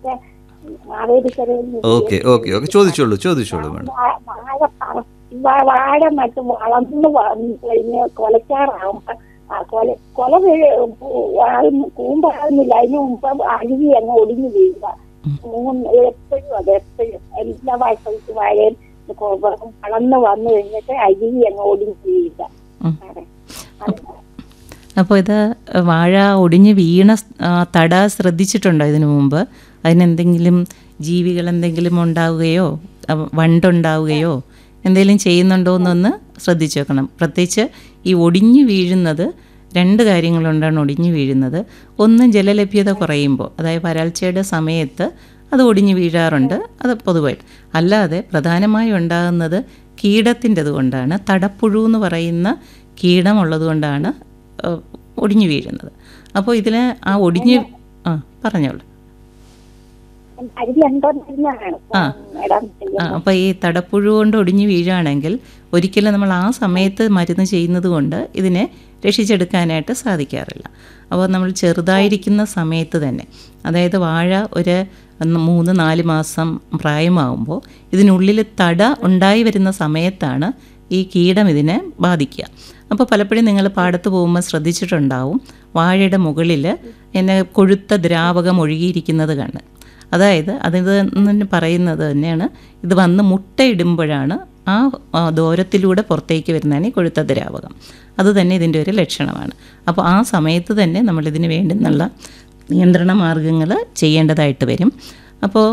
മറ്റേ മാവേലിക്കരയിൽ നിന്ന് ഓക്കെ ഓക്കെ ഓക്കെ ചോദിച്ചോളൂ ചോദിച്ചോളൂ മേഡം വാ- വാഴ പറ- വാ- വാഴ നട്ട് വളർന്ന് വന്ന് കഴിഞ്ഞ് കൊലക്കാറാവുമ്പോ ആ കൊല കൊല വീഴ- പൂ- ആകുന്ന- കൂമ്പാകുന്നില്ല അതിന് മുമ്പ് അഴുകി അങ്ങ് ഒടിഞ്ഞു വീഴുക മൂന്ന് എപ്പോഴും അത് എപ്പോഴും എല്ലാ വർഷവും വാഴയും കൊ- വളർന്ന് വന്നു കഴിഞ്ഞിട്ട് അഴുകി അങ്ങ് ഒടിഞ്ഞു വീഴുക ഉം. അതെ. അത് അപ്പോൾ ഇത് വാഴ ഒടിഞ്ഞ് വീണ സ്- ആ, തട ശ്രദ്ധിച്ചിട്ടുണ്ടോ ഇതിനു മുമ്പ് അതിനെന്തെങ്കിലും ജീവികൾ എന്തെങ്കിലും ഉണ്ടാവുകയോ അവ- വണ്ടുണ്ടാവുകയോ എന്തെങ്കിലും ചെയ്യുന്നുണ്ടോ എന്നൊന്ന് ശ്രദ്ധിച്ചു വെക്കണം പ്രത്യേകിച്ച് ഈ ഒടിഞ്ഞു വീഴുന്നത് രണ്ട് കാര്യങ്ങളുണ്ടാണ് ഒടിഞ്ഞു വീഴുന്നത് ഒന്ന് ജലലഭ്യത കുറയുമ്പോൾ അതായത് വരൾച്ചയുടെ സമയത്ത് അത് ഒടിഞ്ഞു വീഴാറുണ്ട് അത് പൊതുവായിട്ട് അല്ലാതെ പ്രധാനമായും ഉണ്ടാകുന്നത് കീടത്തിൻ്റെത് കൊണ്ടാണ് തടപ്പുഴു എന്ന് പറയുന്ന കീടമുള്ളത് കൊണ്ടാണ് ഏഹ്, ഒടിഞ്ഞു വീഴുന്നത് അപ്പോൾ ഇതിൽ ആ ഒടിഞ്ഞ് ആ പറഞ്ഞോളൂ അരി ഉണ്ടോന്നിരുന്നാണ് ആ. മേഡം ആ അപ്പോൾ ഈ തടപ്പുഴു കൊണ്ട് ഒടിഞ്ഞു വീഴുകയാണെങ്കിൽ ഒരിക്കലും നമ്മൾ ആ സമയത്ത് മരുന്ന് ചെയ്യുന്നത് കൊണ്ട് ഇതിനെ രക്ഷിച്ചെടുക്കാനായിട്ട് സാധിക്കാറില്ല അപ്പോൾ നമ്മൾ ചെറുതായിരിക്കുന്ന സമയത്ത് തന്നെ അതായത് വാഴ ഒരു ഒന്ന് മൂന്ന് നാല് മാസം പ്രായമാകുമ്പോൾ ഇതിനുള്ളിൽ തട ഉണ്ടായി വരുന്ന സമയത്താണ് ഈ കീടം ഇതിനെ ബാധിക്കുക അപ്പോൾ പലപ്പോഴും നിങ്ങൾ പാടത്ത് പോകുമ്പോൾ ശ്രദ്ധിച്ചിട്ടുണ്ടാവും വാഴയുടെ മുകളിൽ എന്നെ കൊഴുത്ത ദ്രാവകം ഒഴുകിയിരിക്കുന്നത് കണ്ട് അതായത് അതിത് എന്ന് പറയുന്നത് തന്നെയാണ് ഇത് വന്ന് മുട്ടയിടുമ്പോഴാണ് ആ ആ, ദൂരത്തിലൂടെ പുറത്തേക്ക് വരുന്നതാണ് ഈ കൊഴുത്ത ദ്രാവകം അത് തന്നെ ഇതിൻ്റെ ഒരു ലക്ഷണമാണ് അപ്പോൾ ആ സമയത്ത് തന്നെ നമ്മളിതിന് വേണ്ടുന്നുള്ള നിയന്ത്രണ മാർഗങ്ങൾ ചെയ്യേണ്ടതായിട്ട് വരും അപ്പോൾ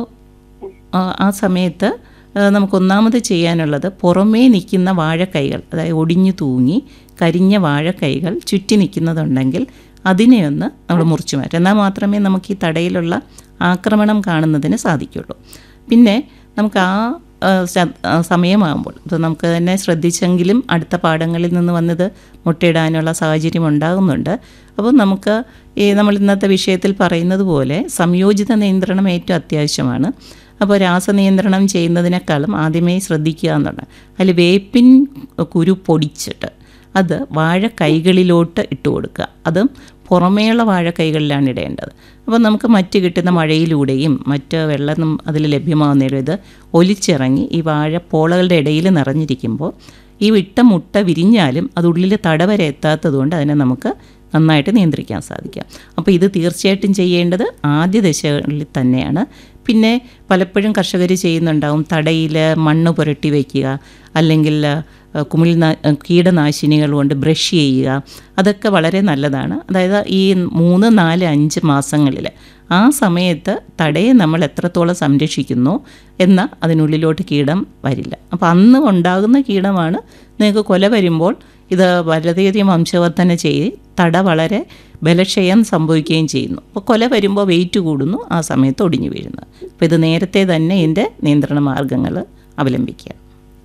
ആ, ആ സമയത്ത് ആ, നമുക്ക് ഒന്നാമത് ചെയ്യാനുള്ളത് പുറമേ നിൽക്കുന്ന വാഴക്കൈകൾ അതായത് ഒടിഞ്ഞു തൂങ്ങി കരിഞ്ഞ വാഴക്കൈകൾ ചുറ്റി നിൽക്കുന്നതുണ്ടെങ്കിൽ അതിനെ ഒന്ന് നമ്മൾ മുറിച്ചു മാറ്റും എന്നാൽ മാത്രമേ നമുക്ക് ഈ തടയിലുള്ള ആക്രമണം കാണുന്നതിന് സാധിക്കുള്ളൂ പിന്നെ നമുക്ക് ആ ആ, ശ- ആ, സമയമാകുമ്പോൾ ഇപ്പോൾ നമുക്ക് തന്നെ ശ്രദ്ധിച്ചെങ്കിലും അടുത്ത പാടങ്ങളിൽ നിന്ന് വന്നത് മുട്ടയിടാനുള്ള സാഹചര്യം ഉണ്ടാകുന്നുണ്ട് അപ്പോൾ നമുക്ക് ഈ നമ്മൾ ഇന്നത്തെ വിഷയത്തിൽ പറയുന്നത് പോലെ സംയോജിത നിയന്ത്രണം ഏറ്റവും അത്യാവശ്യമാണ് അപ്പോൾ രാസനിയന്ത്രണം ചെയ്യുന്നതിനേക്കാളും ആദ്യമേ ശ്രദ്ധിക്കുക എന്നുള്ളത് അതിൽ വേപ്പിൻ കുരു പൊടിച്ചിട്ട് അത് വാഴ കൈകളിലോട്ട് ഇട്ട് കൊടുക്കുക അതും പുറമേയുള്ള വാഴ കൈകളിലാണ് ഇടേണ്ടത് അപ്പോൾ നമുക്ക് മറ്റ് കിട്ടുന്ന മഴയിലൂടെയും മറ്റ് വെള്ളം അതിൽ ലഭ്യമാകുന്നതിലും ഇത് ഒലിച്ചിറങ്ങി ഈ വാഴ പോളകളുടെ ഇടയിൽ നിറഞ്ഞിരിക്കുമ്പോൾ ഈ വിട്ട മുട്ട വിരിഞ്ഞാലും അത് ഉള്ളിൽ തടവരെ എത്താത്തതുകൊണ്ട് അതിനെ നമുക്ക് നന്നായിട്ട് നിയന്ത്രിക്കാൻ സാധിക്കാം അപ്പോൾ ഇത് തീർച്ചയായിട്ടും ചെയ്യേണ്ടത് ആദ്യ ദശകളിൽ തന്നെയാണ് പിന്നെ പലപ്പോഴും കർഷകർ ചെയ്യുന്നുണ്ടാവും തടയിൽ മണ്ണ് പുരട്ടി വയ്ക്കുക അല്ലെങ്കിൽ അഹ്, കുമിൾ നാ- അഹ്, കീടനാശിനികൾ കൊണ്ട് ബ്രഷ് ചെയ്യുക അതൊക്കെ വളരെ നല്ലതാണ് അതായത് ഈ മൂന്ന് നാല് അഞ്ച് മാസങ്ങളിൽ ആ സമയത്ത് തടയെ നമ്മൾ എത്രത്തോളം സംരക്ഷിക്കുന്നു എന്ന അതിനുള്ളിലോട്ട് കീടം വരില്ല അപ്പോൾ അന്ന് ഉണ്ടാകുന്ന കീടമാണ് നിങ്ങൾക്ക് കൊല വരുമ്പോൾ ഇത് വളരെയധികം വംശവർധന ചെയ്ത് തട വളരെ ബലക്ഷയം സംഭവിക്കുകയും ചെയ്യുന്നു അപ്പോൾ കൊല വരുമ്പോൾ വെയിറ്റ് കൂടുന്നു ആ സമയത്ത് ഒടിഞ്ഞു വീഴുന്നത് അപ്പോൾ ഇത് നേരത്തെ തന്നെ ഇതിൻ്റെ നിയന്ത്രണ മാർഗങ്ങൾ അവലംബിക്കുക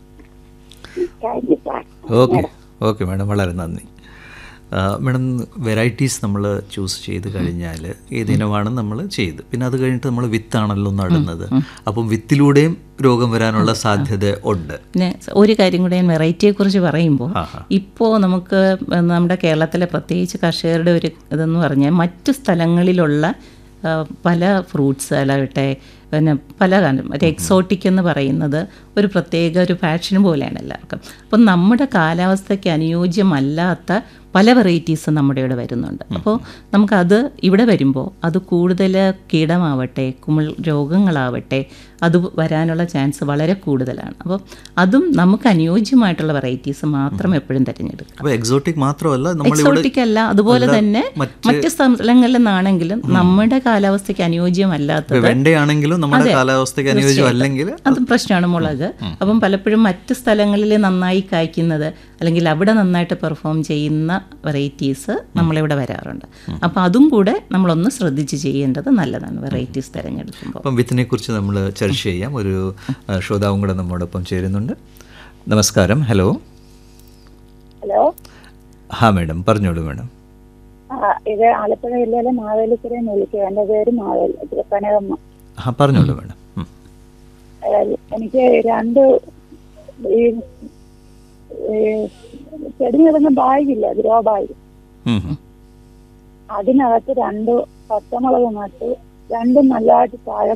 thank you sir okay okay madam വളരെ നന്ദി ആ, മാഡം വെറൈറ്റീസ് നമ്മൾ ചൂസ് ചെയ്ത് കഴിഞ്ഞാൽ ഏതിനമാണ് നമ്മൾ ചെയ്ത് പിന്നെ അത് കഴിഞ്ഞിട്ട് നമ്മൾ വിത്താണല്ലോ നടുന്നത് അപ്പം വിത്തിലൂടെയും രോഗം വരാനുള്ള സാധ്യത ഉണ്ട് പിന്നെ ഒരു കാര്യം കൂടെ ഞാൻ വെറൈറ്റിയെക്കുറിച്ച് പറയുമ്പോൾ ആഹാ. ഇപ്പോൾ നമുക്ക് നമ്മുടെ കേരളത്തിലെ പ്രത്യേകിച്ച് കർഷകരുടെ ഒരു ഇതെന്ന് പറഞ്ഞാൽ മറ്റു സ്ഥലങ്ങളിലുള്ള ആ, പല ഫ്രൂട്ട്സ് ആലാവട്ടെ പിന്നെ പല കാലം മറ്റേ എക്സോട്ടിക് എന്ന് പറയുന്നത് ഒരു പ്രത്യേക ഒരു ഫാഷൻ പോലെയാണ് എല്ലാവർക്കും അപ്പം നമ്മുടെ കാലാവസ്ഥയ്ക്ക് അനുയോജ്യമല്ലാത്ത പല വെറൈറ്റീസ് നമ്മുടെ ഇവിടെ വരുന്നുണ്ട് അപ്പോൾ നമുക്കത് ഇവിടെ വരുമ്പോൾ അത് കൂടുതൽ കീടമാവട്ടെ കുമിൾ രോഗങ്ങളാവട്ടെ അത് വരാനുള്ള ചാൻസ് വളരെ കൂടുതലാണ് അപ്പോൾ അതും നമുക്ക് അനുയോജ്യമായിട്ടുള്ള വെറൈറ്റീസ് മാത്രം എപ്പോഴും തിരഞ്ഞെടുക്കുക അപ്പോൾ എക്സോട്ടിക് മാത്രമല്ല നമ്മളിവിടെ എക്സോട്ടിക് അല്ല അതുപോലെ അല്ല, തന്നെ മറ്റ് മറ്റ് സ്ഥലങ്ങളിൽ നിന്നാണെങ്കിലും നമ്മുടെ കാലാവസ്ഥയ്ക്ക് അനുയോജ്യമല്ലാത്തത് വെണ്ടയാണെങ്കിലും നമ്മുടെ കാലാവസ്ഥയ്ക്ക് അനുയോജ്യം അല്ലെങ്കിൽ അതും പ്രശ്നമാണ് മുളക് അപ്പം പലപ്പോഴും മറ്റ് സ്ഥലങ്ങളിൽ നന്നായി കായ്ക്കുന്നത് അല്ലെങ്കിൽ അവിടെ നന്നായിട്ട് പെർഫോം ചെയ്യുന്ന വെറൈറ്റീസ് നമ്മളിവിടെ വരാറുണ്ട് അപ്പോൾ അതും കൂടെ നമ്മളൊന്ന് ശ്രദ്ധിച്ച് ചെയ്യേണ്ടത് നല്ലതാണ് വെറൈറ്റീസ് തിരഞ്ഞെടുക്കുമ്പോൾ അപ്പം വിത്തിനെ കുറിച്ച് നമ്മൾ ചർച്ച ചെയ്യാം ഒരു ആ, ശ്രോതാവും കൂടെ നമ്മോടൊപ്പം ചേരുന്നുണ്ട് നമസ്കാരം ഹലോ ഹലോ ഹാ മാഡം പറഞ്ഞോളൂ മാഡം ആ ഇത് ആലപ്പുഴ ജില്ലയിലെ മാവേലിക്കരയിൽ നിന്ന് വിളിക്കുക എൻ്റെ പേര് മാവേലി കനകമ്മ ആ പറഞ്ഞോളൂ മാഡം ഉം. ഏഹ് എനിക്ക് രണ്ട് ഈ ഈ ചെടി നിറഞ്ഞ ബാഗില്ല ഗ്രോ ബാഗ് ഉം, ഉം. അതിനകത്ത് രണ്ട് പച്ചമുളക് നട്ട് രണ്ടും നല്ലതായിട്ട് താഴെ